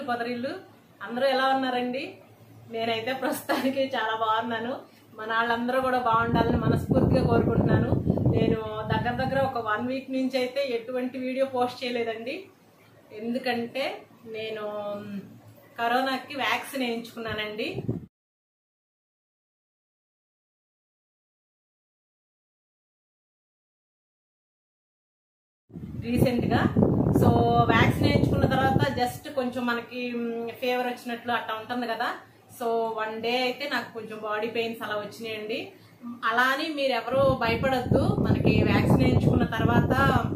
పొదరిల్లు అందరూ ఎలా ఉన్నారండి నేనైతే ప్రస్తుతానికి చాలా బాగున్నాను మన వాళ్ళందరూ కూడా బాగుండాలని మనస్ఫూర్తిగా కోరుకుంటున్నాను నేను దగ్గర దగ్గర ఒక వన్ వీక్ నుంచి అయితే ఎటువంటి వీడియో పోస్ట్ చేయలేదండి ఎందుకంటే నేను మ్, కరోనాకి వ్యాక్సిన్ వేయించుకున్నానండి రీసెంట్గా సో వ్యాక్సిన్ వేయించుకున్న తర్వాత జస్ట్ కొంచెం మనకి ఫీవర్ వచ్చినట్లు అట్లా ఉంటుంది కదా సో వన్ డే అయితే నాకు కొంచెం బాడీ పెయిన్స్ అలా వచ్చినాయండి అలా అని మీరు ఎవరు భయపడొద్దు మనకి వ్యాక్సిన్ వేయించుకున్న తర్వాత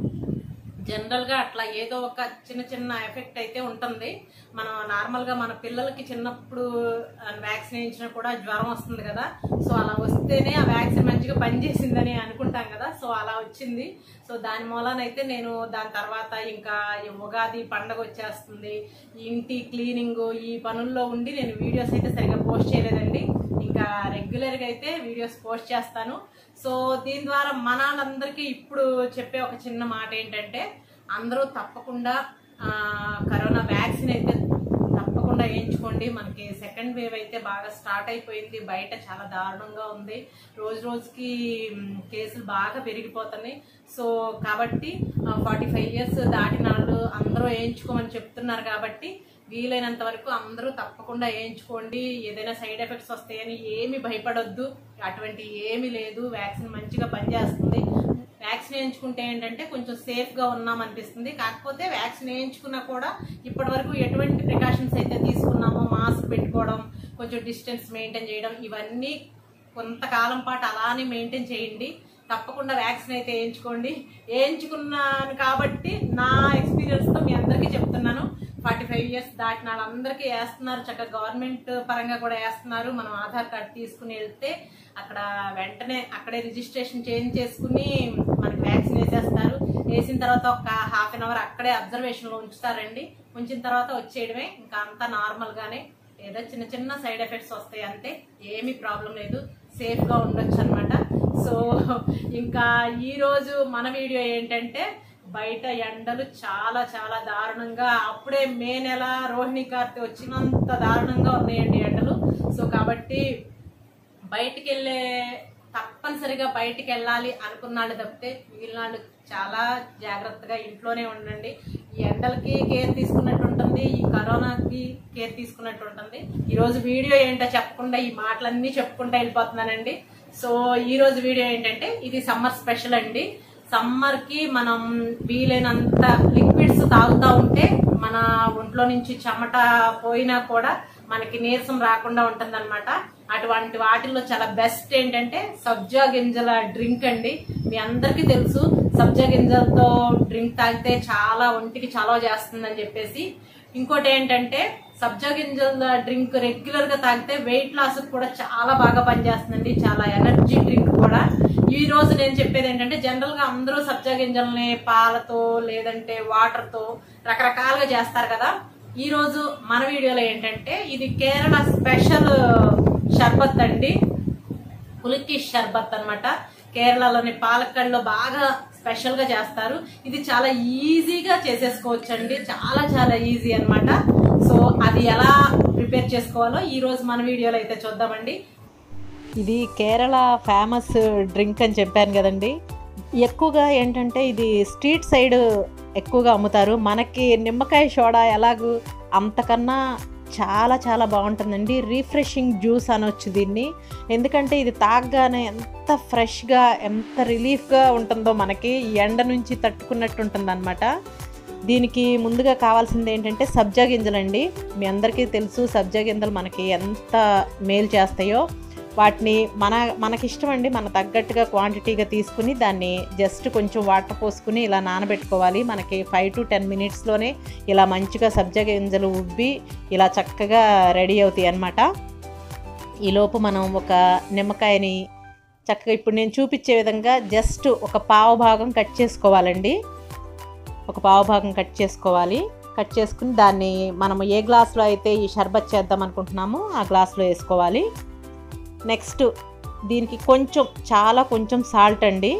జనరల్గా అట్లా ఏదో ఒక చిన్న చిన్న ఎఫెక్ట్ అయితే ఉంటుంది మనం నార్మల్గా మన పిల్లలకి చిన్నప్పుడు వ్యాక్సిన్ వేయించినా కూడా జ్వరం వస్తుంది కదా సో అలా వస్తేనే ఆ వ్యాక్సిన్ మంచిగా పనిచేసిందని అనుకుంటాం కదా సో అలా వచ్చింది సో దాని మూలనైతే నేను దాని తర్వాత ఇంకా ఈ ఉగాది పండగ వచ్చేస్తుంది ఇంటి క్లీనింగ్ ఈ పనుల్లో ఉండి నేను వీడియోస్ అయితే సరిగా పోస్ట్ చేయలేదండి ఇంకా రెగ్యులర్గా అయితే వీడియోస్ పోస్ట్ చేస్తాను సో దీని ద్వారా మన వాళ్ళందరికీ ఇప్పుడు చెప్పే ఒక చిన్న మాట ఏంటంటే అందరూ తప్పకుండా ఆ, కరోనా వ్యాక్సిన్ అయితే తప్పకుండా వేయించుకోండి మనకి సెకండ్ వేవ్ అయితే బాగా స్టార్ట్ అయిపోయింది బయట చాలా దారుణంగా ఉంది రోజు రోజుకి మ్, కేసులు బాగా పెరిగిపోతున్నాయి సో కాబట్టి ఫార్టీ ఫైవ్ ఇయర్స్ దాటిన వాళ్ళు అందరూ వేయించుకోమని చెప్తున్నారు కాబట్టి వీలైనంత వరకు అందరూ తప్పకుండా వేయించుకోండి ఏదైనా సైడ్ ఎఫెక్ట్స్ వస్తాయని ఏమి భయపడొద్దు అటువంటి ఏమీ లేదు వ్యాక్సిన్ మంచిగా పనిచేస్తుంది వ్యాక్సిన్ వేయించుకుంటే ఏంటంటే కొంచెం సేఫ్గా ఉన్నాం అనిపిస్తుంది కాకపోతే వ్యాక్సిన్ వేయించుకున్నా కూడా ఇప్పటి వరకు ఎటువంటి ప్రికాషన్స్ అయితే తీసుకున్నామో మాస్క్ పెట్టుకోవడం కొంచెం డిస్టెన్స్ మెయింటైన్ చేయడం ఇవన్నీ కొంతకాలం పాటు అలానే మెయింటైన్ చేయండి తప్పకుండా వ్యాక్సిన్ అయితే వేయించుకోండి వేయించుకున్నాను కాబట్టి నా ఎక్స్పీరియన్స్తో మీ అందరికీ చెప్తున్నాను ఫార్టీ ఫైవ్ ఇయర్స్ దాటిన వాళ్ళందరికీ వేస్తున్నారు చక్కగా గవర్నమెంట్ పరంగా కూడా వేస్తున్నారు మనం ఆధార్ కార్డ్ తీసుకుని వెళ్తే అక్కడ వెంటనే అక్కడే రిజిస్ట్రేషన్ చేంజ్ చేసుకుని మనకి వ్యాక్సిన్ వేసేస్తారు వేసిన తర్వాత ఒక హాఫ్ అన్ అవర్ అక్కడే అబ్జర్వేషన్లో ఉంచుతారండి ఉంచిన తర్వాత వచ్చేయడమే ఇంకా అంతా నార్మల్గానే ఏదో చిన్న చిన్న సైడ్ ఎఫెక్ట్స్ వస్తాయి అంతే ఏమీ ప్రాబ్లం లేదు సేఫ్గా ఉండొచ్చు అనమాట సో ఇంకా ఈరోజు మన వీడియో ఏంటంటే బయట ఎండలు చాలా చాలా దారుణంగా అప్పుడే మే నెల రోహిణి కార్తె వచ్చినంత దారుణంగా ఉన్నాయండి ఎండలు సో కాబట్టి బయటికి వెళ్ళే తప్పనిసరిగా బయటికి వెళ్ళాలి అనుకున్నాళ్ళు తప్పితే మిగిలిన వాళ్ళు చాలా జాగ్రత్తగా ఇంట్లోనే ఉండండి ఈ ఎండలకి కేర్ తీసుకున్నట్టు ఉంటుంది ఈ కరోనాకి కేర్ తీసుకున్నట్టు ఉంటుంది ఈరోజు వీడియో ఏంటో చెప్పకుండా ఈ మాటలన్నీ చెప్పుకుంటూ వెళ్ళిపోతున్నానండి సో ఈ రోజు వీడియో ఏంటంటే ఇది సమ్మర్ స్పెషల్ అండి సమ్మర్ కి మనం వీలైనంత లిక్విడ్స్ తాగుతూ ఉంటే మన ఒంట్లో నుంచి చెమట పోయినా కూడా మనకి నీరసం రాకుండా ఉంటుందన్నమాట అటువంటి వాటిల్లో చాలా బెస్ట్ ఏంటంటే సబ్జా గింజల డ్రింక్ అండి మీ అందరికీ తెలుసు సబ్జా గింజలతో డ్రింక్ తాగితే చాలా ఒంటికి చలవ చేస్తుందని చెప్పేసి ఇంకోటి ఏంటంటే సబ్జా గింజల డ్రింక్ రెగ్యులర్ గా తాగితే వెయిట్ లాస్ కూడా చాలా బాగా పనిచేస్తుందండి చాలా ఎనర్జీ డ్రింక్ కూడా ఈ రోజు నేను చెప్పేది ఏంటంటే జనరల్ గా అందరూ సబ్జా గింజల్ని పాలతో లేదంటే వాటర్ తో రకరకాలుగా చేస్తారు కదా ఈ రోజు మన వీడియోలో ఏంటంటే ఇది కేరళ స్పెషల్ షర్బత్ అండి పులికి షర్బత్ అన్నమాట కేరళలోని పాలక్కడ్లో బాగా స్పెషల్ గా చేస్తారు ఇది చాలా ఈజీగా చేసేసుకోవచ్చు అండి చాలా చాలా ఈజీ అన్నమాట సో అది ఎలా ప్రిపేర్ చేసుకోవాలో ఈ రోజు మన వీడియోలో అయితే చూద్దామండి ఇది కేరళ ఫేమస్ డ్రింక్ అని చెప్పాను కదండి ఎక్కువగా ఏంటంటే ఇది స్ట్రీట్ సైడ్ ఎక్కువగా అమ్ముతారు మనకి నిమ్మకాయ సోడా ఎలాగూ అంతకన్నా చాలా చాలా బాగుంటుందండి రీఫ్రెషింగ్ జ్యూస్ అనొచ్చు దీన్ని ఎందుకంటే ఇది తాగగానే ఎంత ఫ్రెష్గా ఎంత రిలీఫ్గా ఉంటుందో మనకి ఈ ఎండ నుంచి తట్టుకున్నట్టు ఉంటుంది దీనికి ముందుగా కావాల్సింది ఏంటంటే సబ్జా గింజలండి మీ అందరికీ తెలుసు సబ్జా గింజలు మనకి ఎంత మేలు చేస్తాయో వాటిని మన మనకిష్టం అండి మన తగ్గట్టుగా క్వాంటిటీగా తీసుకుని దాన్ని జస్ట్ కొంచెం వాటర్ పోసుకుని ఇలా నానబెట్టుకోవాలి మనకి ఫైవ్ టు టెన్ మినిట్స్లోనే ఇలా మంచిగా సబ్జా గింజలు ఉబ్బి ఇలా చక్కగా రెడీ అవుతాయి అన్నమాట ఈలోపు మనం ఒక నిమ్మకాయని చక్కగా ఇప్పుడు నేను చూపించే విధంగా జస్ట్ ఒక పావు భాగం కట్ చేసుకోవాలండి ఒక పావు భాగం కట్ చేసుకోవాలి కట్ చేసుకుని దాన్ని మనం ఏ గ్లాస్లో అయితే ఈ షర్బత్ చేద్దాం అనుకుంటున్నామో ఆ గ్లాస్లో వేసుకోవాలి నెక్స్ట్ దీనికి కొంచెం చాలా కొంచెం సాల్ట్ అండి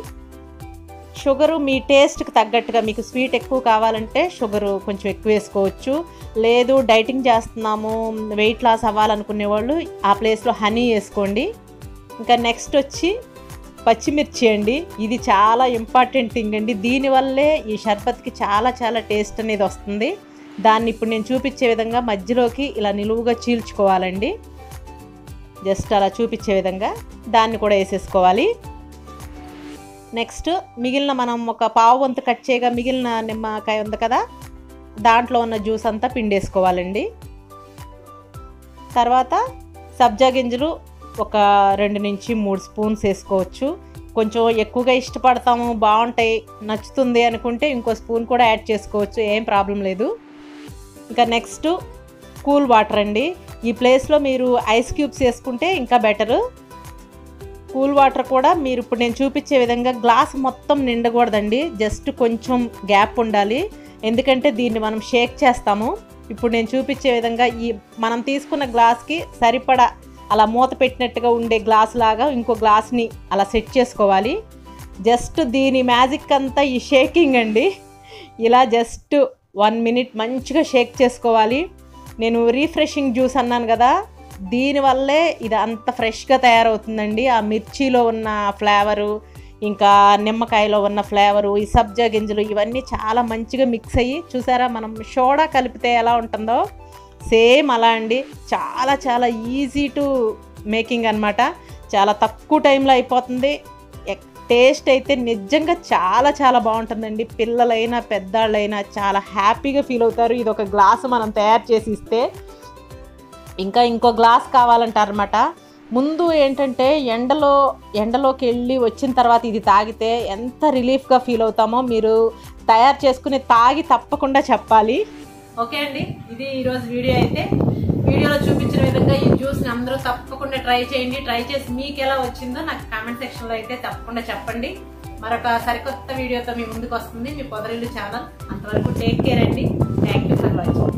షుగరు మీ టేస్ట్కి తగ్గట్టుగా మీకు స్వీట్ ఎక్కువ కావాలంటే షుగరు కొంచెం ఎక్కువ వేసుకోవచ్చు లేదు డైటింగ్ చేస్తున్నాము వెయిట్ లాస్ అవ్వాలనుకునే వాళ్ళు ఆ ప్లేస్లో హనీ వేసుకోండి ఇంకా నెక్స్ట్ వచ్చి పచ్చిమిర్చి అండి ఇది చాలా ఇంపార్టెంట్ థింగ్ అండి దీనివల్లే ఈ షర్బత్కి చాలా చాలా టేస్ట్ అనేది వస్తుంది దాన్ని ఇప్పుడు నేను చూపించే విధంగా మధ్యలోకి ఇలా నిలువుగా చీల్చుకోవాలండి జస్ట్ అలా చూపించే విధంగా దాన్ని కూడా వేసేసుకోవాలి నెక్స్ట్ మిగిలిన మనం ఒక పావు వంతు కట్ చేయగా మిగిలిన నిమ్మకాయ ఉంది కదా దాంట్లో ఉన్న జ్యూస్ అంతా పిండేసుకోవాలండి తర్వాత సబ్జా గింజలు ఒక రెండు నుంచి మూడు స్పూన్స్ వేసుకోవచ్చు కొంచెం ఎక్కువగా ఇష్టపడతాము బాగుంటాయి నచ్చుతుంది అనుకుంటే ఇంకో స్పూన్ కూడా యాడ్ చేసుకోవచ్చు ఏం ప్రాబ్లం లేదు ఇంకా నెక్స్ట్ కూల్ వాటర్ అండి ఈ ప్లేస్లో మీరు ఐస్ క్యూబ్స్ వేసుకుంటే ఇంకా బెటరు కూల్ వాటర్ కూడా మీరు ఇప్పుడు నేను చూపించే విధంగా గ్లాస్ మొత్తం నిండకూడదండి జస్ట్ కొంచెం గ్యాప్ ఉండాలి ఎందుకంటే దీన్ని మనం షేక్ చేస్తాము ఇప్పుడు నేను చూపించే విధంగా ఈ మనం తీసుకున్న గ్లాస్కి సరిపడా అలా మూత పెట్టినట్టుగా ఉండే గ్లాస్ లాగా ఇంకో గ్లాస్ని అలా సెట్ చేసుకోవాలి జస్ట్ దీని మ్యాజిక్ అంతా ఈ షేకింగ్ అండి ఇలా జస్ట్ వన్ మినిట్ మంచిగా షేక్ చేసుకోవాలి నేను రీఫ్రెషింగ్ జ్యూస్ అన్నాను కదా దీనివల్లే ఇది అంత ఫ్రెష్గా తయారవుతుందండి ఆ మిర్చిలో ఉన్న ఫ్లేవరు ఇంకా నిమ్మకాయలో ఉన్న ఫ్లేవరు ఈ సబ్జా గింజలు ఇవన్నీ చాలా మంచిగా మిక్స్ అయ్యి చూసారా మనం సోడా కలిపితే ఎలా ఉంటుందో సేమ్ అలా అండి చాలా చాలా ఈజీ టు మేకింగ్ అనమాట చాలా తక్కువ టైంలో అయిపోతుంది టేస్ట్ అయితే నిజంగా చాలా చాలా బాగుంటుందండి పిల్లలైనా పెద్దాళ్ళైనా చాలా హ్యాపీగా ఫీల్ అవుతారు ఇది ఒక గ్లాసు మనం తయారు చేసి ఇస్తే ఇంకా ఇంకో గ్లాస్ కావాలంటారనమాట ముందు ఏంటంటే ఎండలో ఎండలోకి వెళ్ళి వచ్చిన తర్వాత ఇది తాగితే ఎంత రిలీఫ్గా ఫీల్ అవుతామో మీరు తయారు చేసుకుని తాగి తప్పకుండా చెప్పాలి ఓకే అండి ఇది ఈరోజు వీడియో అయితే వీడియోలో చూపించిన విధంగా ఈ జ్యూస్ని అందరూ తప్పకుండా ట్రై చేయండి ట్రై చేసి మీకు ఎలా వచ్చిందో నాకు కామెంట్ సెక్షన్లో అయితే తప్పకుండా చెప్పండి మరొక సరికొత్త వీడియోతో మీ ముందుకు వస్తుంది మీ పొదరిల్లు ఛానల్ అంతవరకు టేక్ కేర్ అండి థ్యాంక్ యూ ఫర్ వాచింగ్